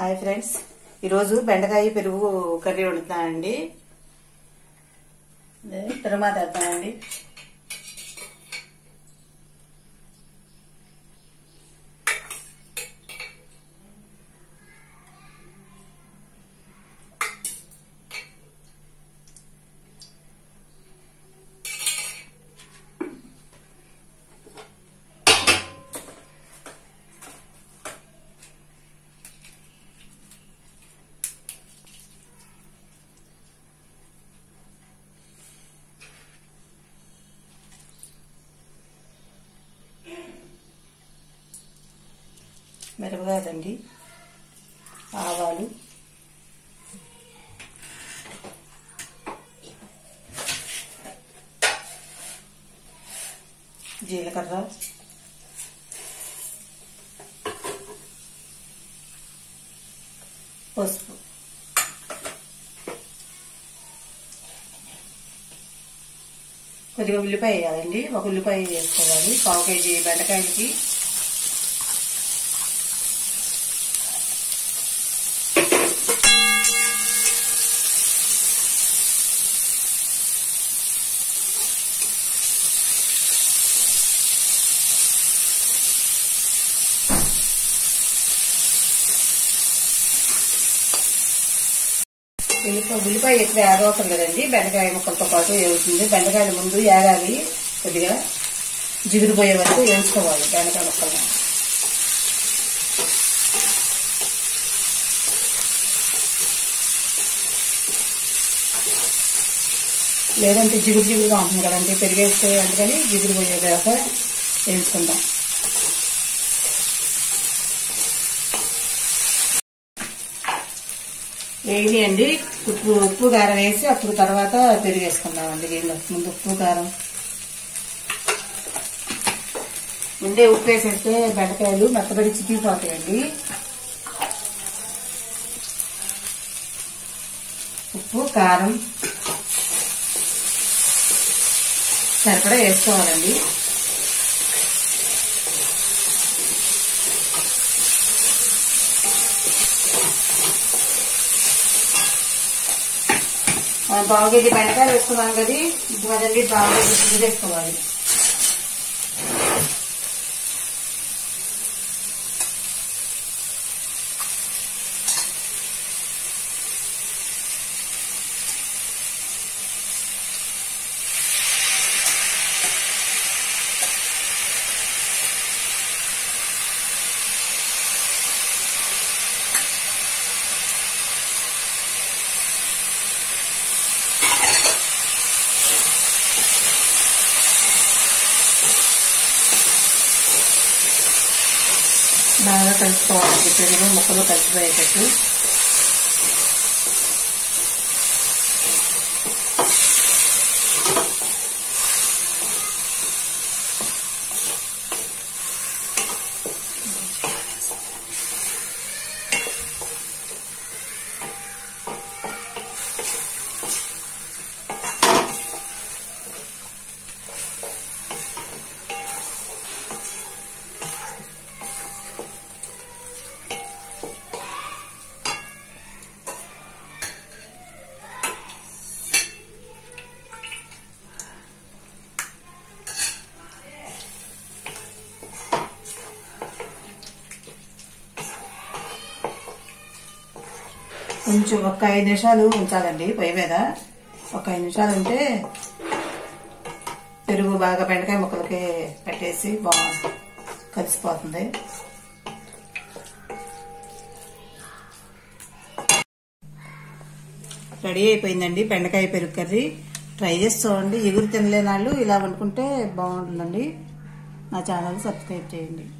hi friends ఈరోజు బెండకాయ పెరుగు కర్రీ వండుతున్నానండి అదే తిరుమల వేస్తానండి మిరపకాయలండి ఆవాలు జీలకర్ర పసుపు కొద్దిగా ఉల్లిపాయ వేయాలండి ఒక ఉల్లిపాయ వేసుకోవాలి పావు కేజీ బెండకాయలకి ఉల్లిపాయ ఉల్లిపాయ ఎక్కువ ఏగవుతుంది కదండి బెండకాయ ముక్కలతో పాటు ఏగుతుంది బెండకాయలు ముందు ఏగాలి కొద్దిగా జిగురు పోయే వరకు వేయించుకోవాలి బెండకాయ ముక్కలు లేదంటే జిగురు జిగురుగా ఉంటుంది కదండి పెరిగేస్తే అందుకని జిగురు పోయేదాకా వేయించుకుందాం వేగి అండి ఉప్పు ఉప్పు కారం వేసి అప్పుడు తర్వాత పెరుగు వేసుకుందామండి దీనిలో ముందు ఉప్పు కారం ముందే ఉప్పు వేసేస్తే బెండకాయలు మెత్తబడి చిక్కిపోతాయండి ఉప్పు కారం సరిపడా వేసుకోవాలండి మనం పావు కేజీ బెండకాయలు వేసుకున్నాం కదా ఇది కదండి పావు కేజీ గుడ్డు వేసుకోవాలి బాగా కలుపుకోవాలి పెరుగు ముక్కలు కలిసిపోయేటట్టు కొంచెం ఒక ఐదు నిమిషాలు ఉంచాలండి పొయ్యి మీద ఒక ఐదు నిమిషాలు ఉంటే పెరుగు బాగా బెండకాయ ముక్కలకి పెట్టేసి బాగా కలిసిపోతుంది రెడీ అయిపోయిందండి బెండకాయ పెరుగు కర్రీ ట్రై చేసి చూడండి ఎగురు తినలేని వాళ్ళు ఇలా వండుకుంటే బాగుంటుందండి నా ఛానల్ సబ్స్క్రైబ్ చేయండి